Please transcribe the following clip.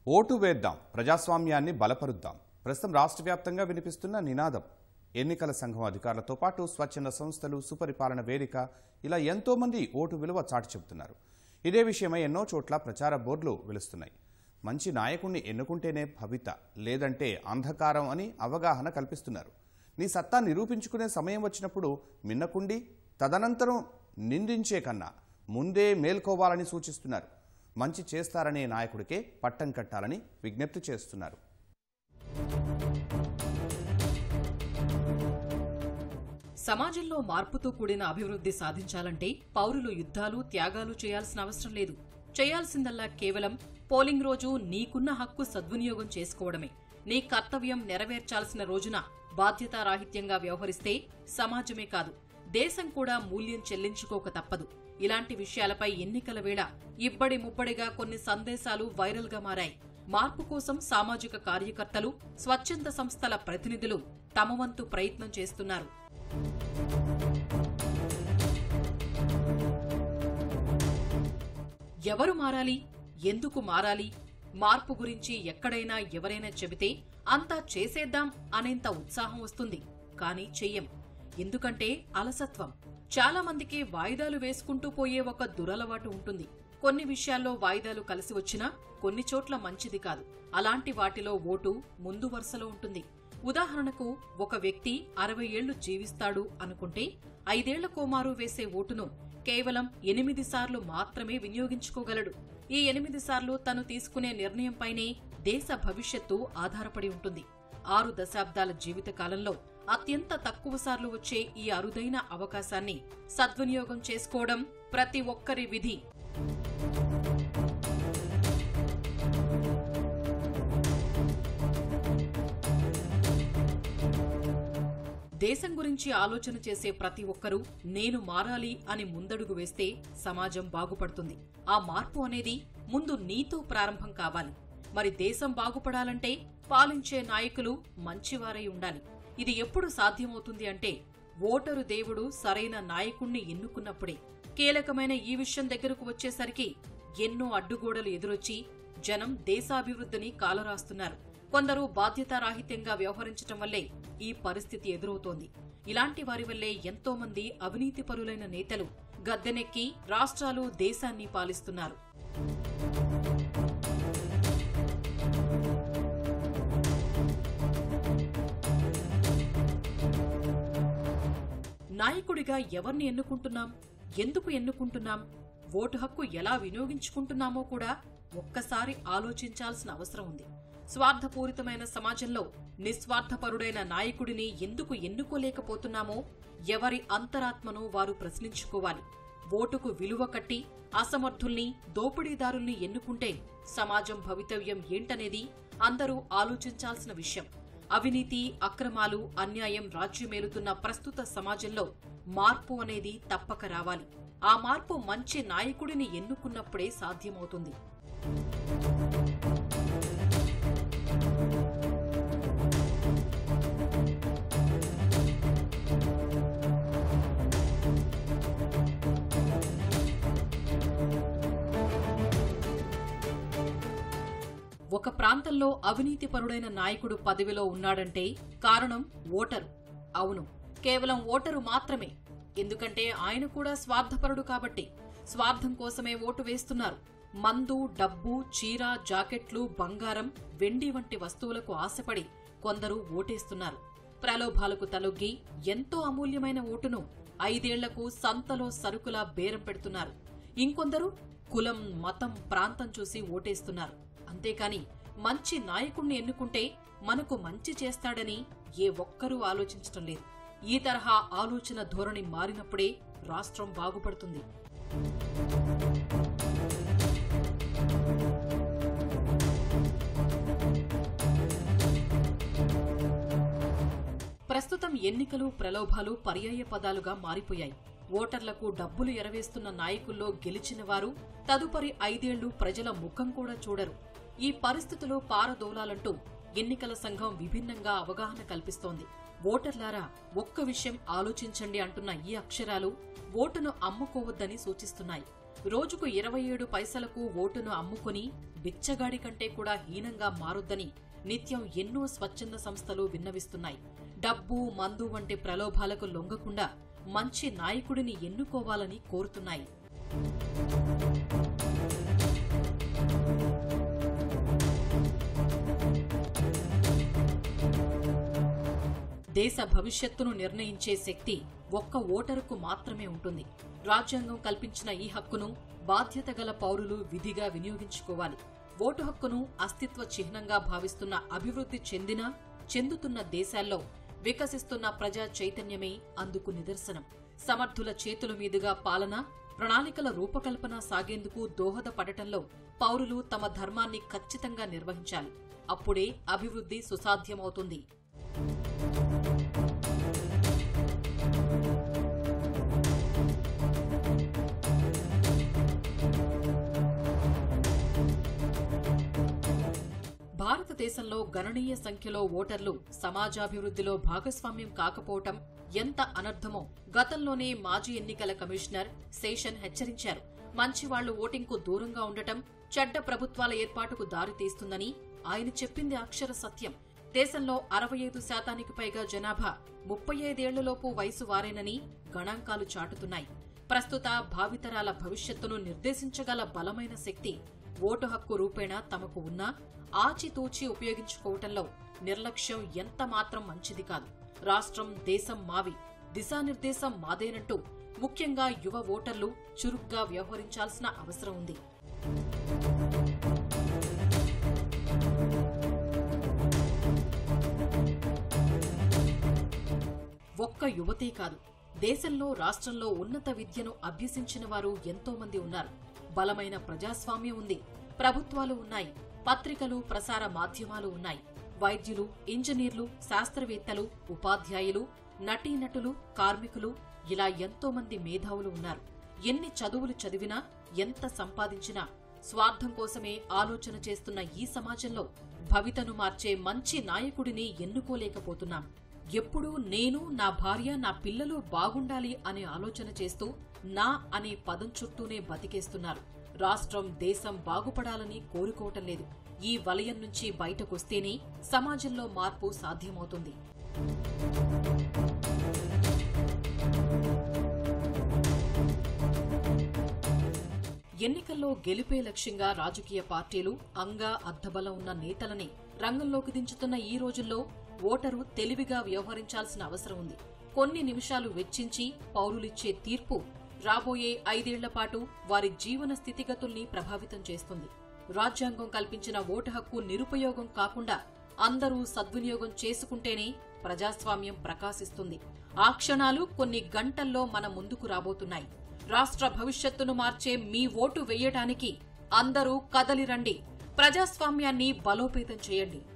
vote వేద్దాం ప్రజాస్వామ్యాన్ని బలపరుద్దాం ప్రస్తుతం రాష్ట్ర వ్యాప్తంగా వినిపిస్తున్న నినాదం ఎన్నికల సంఘం అధికారులతో పాటు స్వచ్ఛంద సంస్థలు సుపరిపాలన వేదిక ఇలా ఎంతో మంది ఓటు విలువ చాటి చెబుతున్నారు ఇదే విషయమై ఎన్నో చోట్ల ప్రచార బోర్డులు వెలుస్తున్నాయి మంచి నాయకుణ్ణి ఎన్నుకుంటేనే భవిత లేదంటే అంధకారం అని అవగాహన కల్పిస్తున్నారు నీ సత్తా నిరూపించుకునే సమయం వచ్చినప్పుడు మిన్నకుండి తదనంతరం నిందించే కన్నా ముందే మేల్కోవాలని సూచిస్తున్నారు మంచి చేస్తారనే నాయకుడికే పట్టం కట్టాలని విజ్ఞప్తి చేస్తున్నారు సమాజంలో మార్పుతో కూడిన అభివృద్ధి సాధించాలంటే పౌరులు యుద్ధాలు త్యాగాలు చేయాల్సిన అవసరం లేదు చేయాల్సిందల్లా కేవలం పోలింగ్ రోజు నీకున్న హక్కు సద్వినియోగం చేసుకోవడమే నీ కర్తవ్యం నెరవేర్చాల్సిన రోజున బాధ్యతారాహిత్యంగా వ్యవహరిస్తే సమాజమే కాదు దేశం కూడా మూల్యం చెల్లించుకోక తప్పదు ఇలాంటి విషయాలపై ఎన్నికల వేళ ఇబ్బడి ముబ్బడిగా కొన్ని సందేశాలు వైరల్గా మారాయి మార్పు కోసం సామాజిక కార్యకర్తలు స్వచ్ఛంద సంస్థల ప్రతినిధులు తమ వంతు ప్రయత్నం చేస్తున్నారు ఎవరు మారాలి ఎందుకు మారాలి మార్పు గురించి ఎక్కడైనా ఎవరైనా చెబితే అంతా చేసేద్దాం అనేంత ఉత్సాహం వస్తుంది కానీ చెయ్యం ఎందుకంటే అలసత్వం చాలా మందికి వాయిదాలు వేసుకుంటూ పోయే ఒక దురలవాటు ఉంటుంది కొన్ని విషయాల్లో వాయిదాలు కలిసి వచ్చినా కొన్ని చోట్ల మంచిది కాదు అలాంటి వాటిలో ఓటు ముందు వరుసలో ఉంటుంది ఉదాహరణకు ఒక వ్యక్తి అరవై ఏళ్లు జీవిస్తాడు అనుకుంటే ఐదేళ్ల కోమారు వేసే ఓటును కేవలం ఎనిమిది సార్లు మాత్రమే వినియోగించుకోగలడు ఈ ఎనిమిది సార్లు తను తీసుకునే నిర్ణయంపైనే దేశ భవిష్యత్తు ఆధారపడి ఉంటుంది ఆరు దశాబ్దాల జీవిత కాలంలో అత్యంత తక్కువ సార్లు వచ్చే ఈ అరుదైన అవకాశాన్ని సద్వినియోగం చేసుకోవడం ప్రతి ఒక్కరి విధి దేశం గురించి ఆలోచన చేసే ప్రతి ఒక్కరూ నేను మారాలి అని ముందడుగు వేస్తే సమాజం బాగుపడుతుంది ఆ మార్పు అనేది ముందు నీతో ప్రారంభం కావాలి మరి దేశం బాగుపడాలంటే పాలించే నాయకులు మంచివారై ఉండాలి ఇది ఎప్పుడు సాధ్యమవుతుంది అంటే ఓటరు దేవుడు సరైన నాయకుణ్ణి ఎన్నుకున్నప్పుడే కీలకమైన ఈ విషయం దగ్గరకు వచ్చేసరికి ఎన్నో అడ్డుగోడలు ఎదురొచ్చి జనం దేశాభివృద్ధిని కాలరాస్తున్నారు కొందరు బాధ్యతారాహిత్యంగా వ్యవహరించటం వల్లే ఈ పరిస్థితి ఎదురవుతోంది ఇలాంటి వారి వల్లే ఎంతో మంది అవినీతి పరులైన నేతలు గద్దెనెక్కి రాష్ట్రాలు దేశాన్ని పాలిస్తున్నారు నాయకుడిగా ఎవరిని ఎన్నుకుంటున్నాం ఎందుకు ఎన్నుకుంటున్నాం ఓటు హక్కు ఎలా వినియోగించుకుంటున్నామో కూడా ఒక్కసారి ఆలోచించాల్సిన అవసరం ఉంది స్వార్థపూరితమైన సమాజంలో నిస్వార్థపరుడైన నాయకుడిని ఎందుకు ఎన్నుకోలేకపోతున్నామో ఎవరి అంతరాత్మను వారు ప్రశ్నించుకోవాలి ఓటుకు విలువ కట్టి అసమర్థుల్ని దోపిడీదారుల్ని ఎన్నుకుంటే సమాజం భవితవ్యం ఏంటనేది అందరూ ఆలోచించాల్సిన విషయం అవినీతి అక్రమాలు అన్యాయం రాజ్యమేలుతున్న ప్రస్తుత సమాజంలో మార్పు అనేది తప్పక రావాలి ఆ మార్పు మంచి నాయకుడిని ఎన్నుకున్నప్పుడే సాధ్యమవుతుంది ఒక ప్రాంతంలో అవినీతిపరుడైన నాయకుడు పదవిలో ఉన్నాడంటే కారణం ఓటరు అవును కేవలం ఓటరు మాత్రమే ఎందుకంటే ఆయన కూడా స్వార్థపరుడు కాబట్టి స్వార్థం కోసమే ఓటు వేస్తున్నారు మందు డబ్బు చీర జాకెట్లు బంగారం వెండి వంటి వస్తువులకు ఆశపడి కొందరు ఓటేస్తున్నారు ప్రలోభాలకు తలొగ్గి ఎంతో అమూల్యమైన ఓటును ఐదేళ్లకు సంతలో సరుకులా బేరం పెడుతున్నారు ఇంకొందరు కులం మతం ప్రాంతం చూసి ఓటేస్తున్నారు అంతేకాని మంచి నాయకుణ్ణి ఎన్నుకుంటే మనకు మంచి చేస్తాడని ఏ ఒక్కరూ ఆలోచించటం లేదు ఈ తరహా ఆలోచన ధోరణి మారినప్పుడే రాష్ట్రం బాగుపడుతుంది ప్రస్తుతం ఎన్నికలు ప్రలోభాలు పర్యాయ పదాలుగా మారిపోయాయి ఓటర్లకు డబ్బులు ఎరవేస్తున్న నాయకుల్లో గెలిచిన వారు తదుపరి ఐదేళ్లు ప్రజల ముఖం కూడా చూడరు ఈ పరిస్థితిలో పారదోలాలంటూ ఎన్నికల సంఘం విభిన్నంగా అవగాహన కల్పిస్తోంది ఓటర్లారా ఒక్క విషయం ఆలోచించండి అంటున్న ఈ అక్షరాలు ఓటును అమ్ముకోవద్దని సూచిస్తున్నాయి రోజుకు ఇరవై ఏడు పైసలకు ఓటును అమ్ముకుని బిచ్చగాడి కంటే కూడా హీనంగా మారొద్దని నిత్యం ఎన్నో స్వచ్ఛంద సంస్థలు విన్నవిస్తున్నాయి డబ్బు మందు వంటి ప్రలోభాలకు లొంగకుండా మంచి నాయకుడిని ఎన్నుకోవాలని కోరుతున్నాయి దేశ భవిష్యత్తును నిర్ణయించే శక్తి ఒక్క ఓటరుకు మాత్రమే ఉంటుంది రాజ్యాంగం కల్పించిన ఈ హక్కును బాధ్యత గల పౌరులు విధిగా వినియోగించుకోవాలి ఓటు హక్కును అస్తిత్వ చిహ్నంగా భావిస్తున్న అభివృద్ధి చెందిన చెందుతున్న దేశాల్లో వికసిస్తున్న ప్రజా చైతన్యమే అందుకు నిదర్శనం సమర్థుల చేతుల మీదుగా పాలన ప్రణాళికల రూపకల్పన సాగేందుకు దోహదపడటంలో పౌరులు తమ ధర్మాన్ని ఖచ్చితంగా నిర్వహించాలి అప్పుడే అభివృద్ధి సుసాధ్యమవుతుంది భారతదేశంలో గణనీయ సంఖ్యలో ఓటర్లు సమాజాభివృద్ధిలో భాగస్వామ్యం కాకపోవటం ఎంత అనర్థమో గతంలోనే మాజీ ఎన్నికల కమిషనర్ శేషన్ హెచ్చరించారు మంచివాళ్లు ఓటింగ్కు దూరంగా ఉండటం చెడ్డ ప్రభుత్వాల ఏర్పాటుకు దారితీస్తుందని ఆయన చెప్పింది అక్షర సత్యం దేశంలో అరవై ఐదు శాతానికి పైగా జనాభా ముప్పై ఐదేళ్లలోపు వయసు వారేనని గణాంకాలు చాటుతున్నాయి ప్రస్తుత భావితరాల భవిష్యత్తును నిర్దేశించగల బలమైన శక్తి ఓటు హక్కు రూపేణా తమకు ఉన్నా ఆచితూచి ఉపయోగించుకోవటంలో నిర్లక్ష్యం ఎంత మాత్రం మంచిది కాదు రాష్ట్రం దేశం మావి దిశానిర్దేశం మాదేనంటూ ముఖ్యంగా యువ ఓటర్లు చురుగ్గా వ్యవహరించాల్సిన అవసరం ఉంది ఒక్క యువతే కాదు దేశంలో రాష్ట్రంలో ఉన్నత విద్యను అభ్యసించిన వారు ఎంతో మంది ఉన్నారు బలమైన ప్రజాస్వామ్యం ఉంది ప్రభుత్వాలు ఉన్నాయి పత్రికలు ప్రసార మాధ్యమాలు ఉన్నాయి వైద్యులు ఇంజనీర్లు శాస్త్రవేత్తలు ఉపాధ్యాయులు నటీనటులు కార్మికులు ఇలా ఎంతో మంది మేధావులు ఉన్నారు ఎన్ని చదువులు చదివినా ఎంత సంపాదించినా స్వార్థం కోసమే ఆలోచన చేస్తున్న ఈ సమాజంలో భవితను మార్చే మంచి నాయకుడిని ఎన్నుకోలేకపోతున్నాం ఎప్పుడూ నేను నా భార్య నా పిల్లలు బాగుండాలి అనే ఆలోచన చేస్తూ నా అనే పదం చుట్టూనే బతికేస్తున్నారు రాష్ట్రం దేశం బాగుపడాలని కోరుకోవటం లేదు ఈ వలయం నుంచి బయటకొస్తేనే సమాజంలో మార్పు సాధ్యమవుతుంది ఎన్నికల్లో గెలిపే లక్ష్యంగా రాజకీయ పార్టీలు అంగా అద్దబలం ఉన్న నేతలని రంగంలోకి దించుతున్న ఈ రోజుల్లో ఓటరు తెలివిగా వ్యవహరించాల్సిన అవసరం ఉంది కొన్ని నిమిషాలు వెచ్చించి పౌరులిచ్చే తీర్పు రాబోయే ఐదేళ్ల పాటు వారి జీవన స్థితిగతుల్ని ప్రభావితం చేస్తుంది రాజ్యాంగం కల్పించిన ఓటు హక్కు నిరుపయోగం కాకుండా అందరూ సద్వినియోగం చేసుకుంటేనే ప్రజాస్వామ్యం ప్రకాశిస్తుంది ఆ క్షణాలు కొన్ని గంటల్లో మన ముందుకు రాబోతున్నాయి రాష్ట్ర భవిష్యత్తును మార్చే మీ ఓటు వెయ్యడానికి అందరూ కదలిరండి ప్రజాస్వామ్యాన్ని బలోపేతం చేయండి